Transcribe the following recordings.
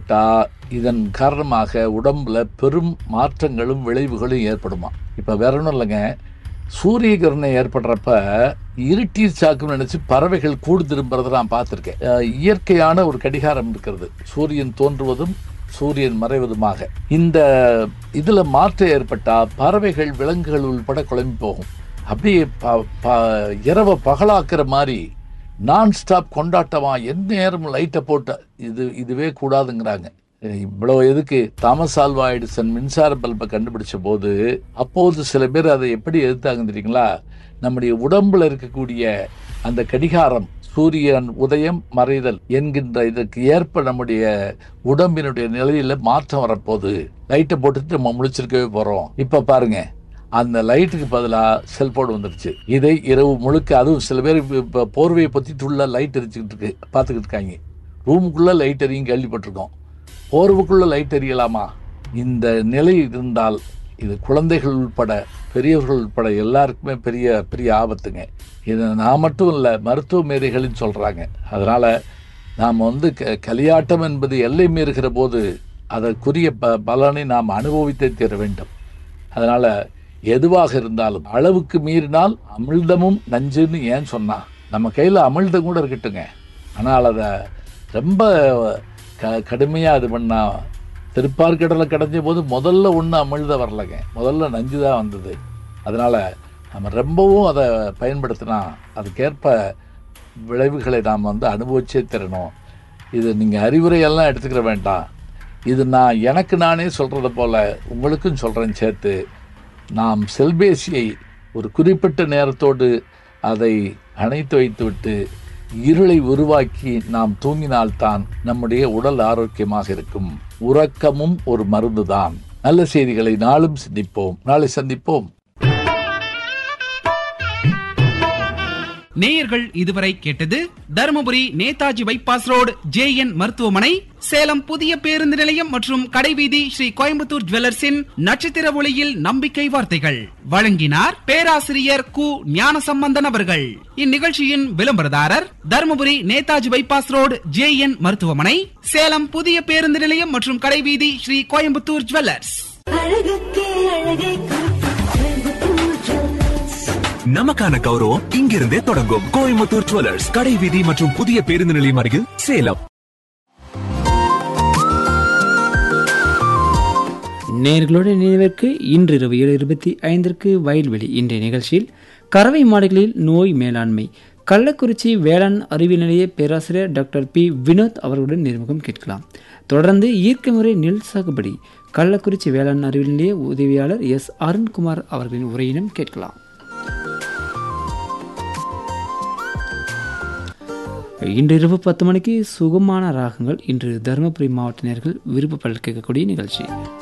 ஏற்பட்டா இதன் காரணமாக உடம்புல பெரும் மாற்றங்களும் விளைவுகளும் ஏற்படுமா இப்ப வேற ஒன்றும் இல்லைங்க சூரிய கிரணம் ஏற்படுறப்ப இருட்டீர் சாக்குன்னு நினைச்சு பறவைகள் கூடு திரும்புறதை நான் பார்த்துருக்கேன் அஹ் இயற்கையான ஒரு கடிகாரம் இருக்கிறது சூரியன் தோன்றுவதும் சூரியன் மறைவதுமாக இந்த இதுல மாற்றம் ஏற்பட்டா பறவைகள் விலங்குகள் உள்பட குழம்பி போகும் அப்படியே ப- ப- இரவை பகலாக்குற மாதிரி நான் ஸ்டாப் கொண்டாட்டமா எந்த நேரமும் லைட்டை போட்ட இது இதுவே கூடாதுங்கிறாங்க இவ்வளோ எதுக்கு தாமஸ் ஆல்வா எடிசன் மின்சார பல்பை கண்டுபிடிச்ச போது அப்போது சில பேர் அதை எப்படி எதிர்த்தாங்க தெரியுங்களா நம்முடைய உடம்புல இருக்கக்கூடிய அந்த கடிகாரம் சூரியன் உதயம் மறைதல் என்கின்ற இதற்கு ஏற்ப நம்முடைய உடம்பினுடைய நிலையில மாற்றம் வரப்போகுது லைட்டை போட்டுட்டு நம்ம முழிச்சிருக்கவே போறோம் இப்ப பாருங்க அந்த லைட்டுக்கு பதிலாக செல்போன் வந்துருச்சு இதை இரவு முழுக்க அதுவும் சில பேர் இப்ப- இப்ப போர்வையை பற்றிட்டு உள்ள லைட் எரிச்சுக்கிட்டு இருக்கு பார்த்துக்கிட்டு இருக்காங்க ரூமுக்குள்ளே லைட் எரியும் கேள்விப்பட்டிருக்கோம் போர்வுக்குள்ளே லைட் எரியலாமா இந்த நிலை இருந்தால் இது குழந்தைகள் உட்பட பெரியவர்கள் உட்பட எல்லாருக்குமே பெரிய பெரிய ஆபத்துங்க இது நான் மட்டும் இல்லை மருத்துவ மேதைகள்னு சொல்கிறாங்க அதனால் நாம் வந்து க கலியாட்டம் என்பது எல்லை மீறுகிற போது அதற்குரிய ப பலனை நாம் அனுபவித்தே தீர வேண்டும் அதனால எதுவாக இருந்தாலும் அளவுக்கு மீறினால் அமிழ்தமும் நஞ்சுன்னு ஏன் சொன்னா நம்ம கையில் அமிழ்தம் கூட இருக்கட்டுங்க ஆனால் அதை ரொம்ப க கடுமையாக இது பண்ணா திருப்பார்கடலை கடைஞ்ச போது முதல்ல ஒன்று அமிழ்தம் வரலைங்க முதல்ல நஞ்சு தான் வந்தது அதனால் நம்ம ரொம்பவும் அதை பயன்படுத்தினா அதுக்கேற்ப விளைவுகளை நாம் வந்து அனுபவிச்சே தரணும் இது நீங்கள் அறிவுரையெல்லாம் எடுத்துக்கிற வேண்டாம் இது நான் எனக்கு நானே சொல்கிறத போல உங்களுக்கும் சொல்கிறேன் சேர்த்து நாம் செல்பேசியை ஒரு குறிப்பிட்ட நேரத்தோடு அதை அணைத்து வைத்துவிட்டு இருளை உருவாக்கி நாம் தூங்கினால்தான் நம்முடைய உடல் ஆரோக்கியமாக இருக்கும் உறக்கமும் ஒரு மருந்துதான் நல்ல செய்திகளை நாளும் சிந்திப்போம் நாளை சந்திப்போம் நேயர்கள் இதுவரை கேட்டது Dharmapuri Netaji bypass road J N மருத்துவமனை சேலம் புதிய பேருந்து நிலையம் மற்றும் கடைவீதி ஸ்ரீ கோயம்புத்தூர் ஜுவல்லர்ஸின் நட்சத்திர ஒளியில் நம்பிக்கை வார்த்தைகள் வழங்கினார் பேராசிரியர் கு ஞானசம்பந்தன் அவர்கள் இந்நிகழ்ச்சியின் விளம்பரதாரர் Dharmapuri Netaji bypass road J N மருத்துவமனை சேலம் புதிய பேருந்து நிலையம் மற்றும் கடைவீதி ஸ்ரீ கோயம்புத்தூர் ஜுவல்லர்ஸ் அழகுக்கே அழகை கோயம்புத்தூர் ஜுவல்லர்ஸ் நமக்கான கௌரவம் இங்கிருந்தே தொடங்கும் கோயம்புத்தூர் ஜுவல்லர்ஸ் கடை வீதி மற்றும் புதிய பேருந்து நிலையம் அருகில் சேலம் நேர்களோட நினைவிற்கு இன்று இரவு ஏழு இருபத்தி ஐந்திற்கு வயல்வெளி இன்றைய நிகழ்ச்சியில் கறவை மாடுகளில் நோய் மேலாண்மை கள்ளக்குறிச்சி வேளாண் அறிவியல் நிலைய பேராசிரியர் டாக்டர் பி வினோத் அவர்களுடன் நேர்முகம் கேட்கலாம் தொடர்ந்து இயற்கை முறை நெல் சாகுபடி கள்ளக்குறிச்சி வேளாண் அறிவியல் நிலைய உதவியாளர் எஸ் அருண்குமார் அவர்களின் உரையினம் கேட்கலாம் இன்று இரவு பத்து மணிக்கு சுகமான ராகங்கள் இன்று தருமபுரி மாவட்ட நேர்கள் விருப்பப்பல் கேட்கக்கூடிய நிகழ்ச்சி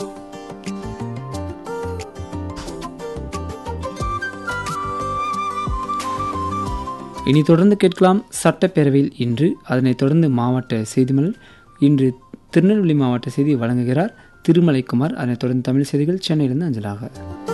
இனி தொடர்ந்து கேட்கலாம் சட்டப்பேரவையில் இன்று அதனைத் தொடர்ந்து மாவட்ட செய்திமலர் இன்று திருநெல்வேலி மாவட்ட செய்தி வழங்குகிறார் திருமலைக்குமார் அதனைத் தொடர்ந்து தமிழ் செய்திகள் சென்னையிலிருந்து அஞ்சலாக